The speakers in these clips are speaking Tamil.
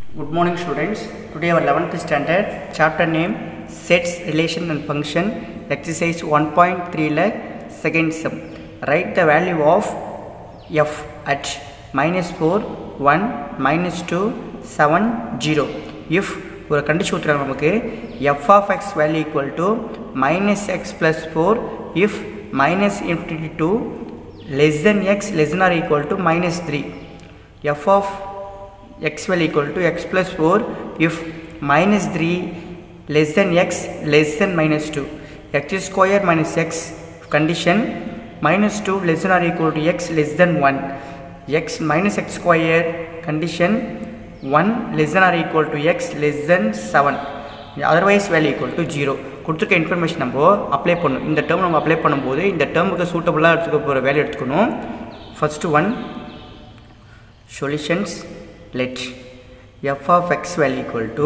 Good morning students. Today our 11th standard chapter name sets relation and function exercise 1.3 ல second sum. Write the value of f at minus 4, 1, minus 2, 7, 0. If ஒரு கண்டிஷன் கொடுத்துருக்காங்க நமக்கு f of x value equal to minus x plus 4 if minus infinity to less than x less than or equal to minus 3 f of x will equal to x plus 4 if minus 3 less than x less than minus 2 x square minus x condition minus 2 less than or equal to x less than 1 x minus x square condition 1 less than or equal to x less than 7 otherwise value equal to zero கொடுத்துருக்க இன்ஃபர்மேஷன் நம்ம அப்ளை பண்ணணும் இந்த டேர்ம் நம்ம அப்ளை பண்ணும்போது இந்த டேர்முக்கு சூட்டபுளாக எடுத்துக்க போகிற வேல்யூ எடுத்துக்கணும் first one solutions let f of x value equal to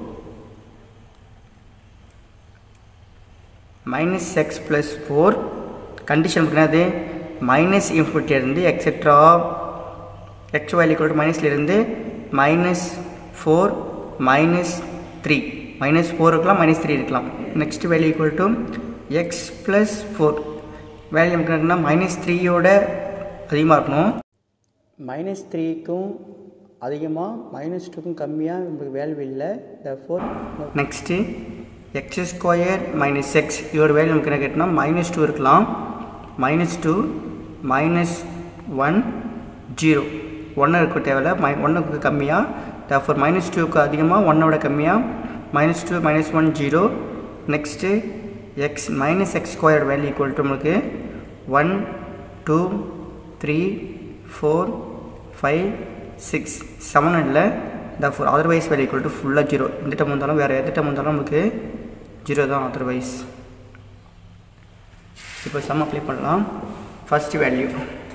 minus x plus 4 condition என்னது minus infinity இருந்து etc x value equal to minusல இருந்து minus 4 minus 3 minus 4 இருக்கலாம் minus 3 இருக்கலாம் next value equal to x plus 4 value நமக்கு என்னன்னா மைனஸ் த்ரீயோட அதிகமாக இருக்கணும் மைனஸ் த்ரீக்கும் அதிகமாக மைனஸ் டூக்கும் கம்மியாக நம்மளுக்கு வேல்யூ இல்லை four next x square minus x இதோட வேல்யூ நமக்கு என்ன கேட்டோம்னா மைனஸ் டூ இருக்கலாம் minus two minus one zero ஒன்று இருக்க தேவையில்ல மை ஒன்றுக்கு கம்மியாக ஃபோர் மைனஸ் டூக்கு அதிகமாக ஒன்னோட கம்மியாக minus two minus one zero next x minus x square value equal to நம்மளுக்கு one two three four five six seven இல்லை இந்த four otherwise value equal to ஃபுல்லாக ஜீரோ இந்த டம் வந்தாலும் வேறு எந்த டம் வந்தாலும் நமக்கு ஜீரோ தான் அதர்வைஸ் இப்போ சம் அப்ளை பண்ணலாம் first value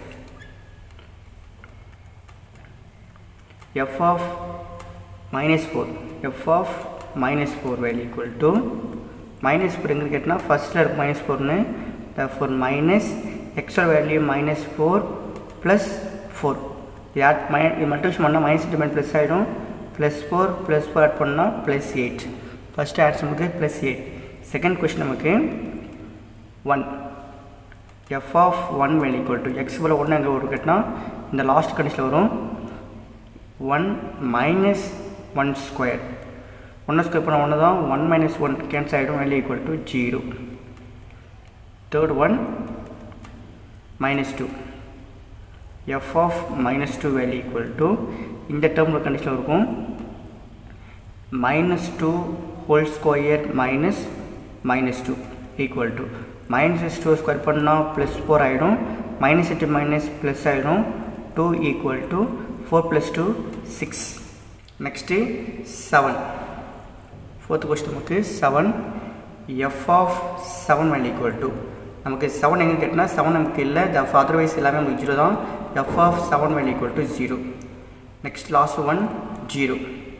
f of minus four f of minus four value equal to minus four எங்கே கேட்டால் ஃபஸ்ட்டில் இருக்கு மைனஸ் ஃபோர்னு four minus extra value minus four plus four இது ஆட் மை இது மல்டிபிள் பண்ணால் மைனஸ் இன்ட்டு ப்ளஸ் ஆகிடும் plus four plus four add பண்ணால் ப்ளஸ் எயிட் ஃபஸ்ட்டு ஆட்ஸ் நமக்கு ப்ளஸ் எயிட் செகண்ட் கொஸ்டின் நமக்கு one f of one value equal to X போல் ஒன்று எங்கே ஒரு கேட்டால் இந்த லாஸ்ட் கண்டிஷனில் வரும் ஒன் மைனஸ் ஒன் ஸ்கொயர் ஒன்று ஸ்கொயர் பண்ண ஒன்று தான் ஒன் மைனஸ் ஒன் கேன்சல் ஆகிடும் value equal to zero third one minus two f of minus 2 value equal to இந்த டேர்மில் கண்டிஷனில் இருக்கும் minus 2 whole square minus minus 2 equal to minus 2 square பண்ணால் ப்ளஸ் ஃபோர் ஆகிடும் மைனஸ் இன்ட்டு மைனஸ் ப்ளஸ் ஆகிடும் two equal to four plus two six next seven fourth question நமக்கு seven f of seven value equal to நமக்கு செவன் எங்கே கேட்டால் செவன் நமக்கு இல்லை த அதர்வைஸ் எல்லாமே நமக்கு ஜீரோ தான் f of seven value equal to zero next last one zero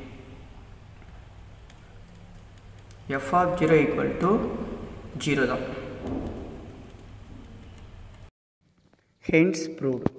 f of zero equal to zero தான் ஹென்ஸ் ப்ரூவ்டு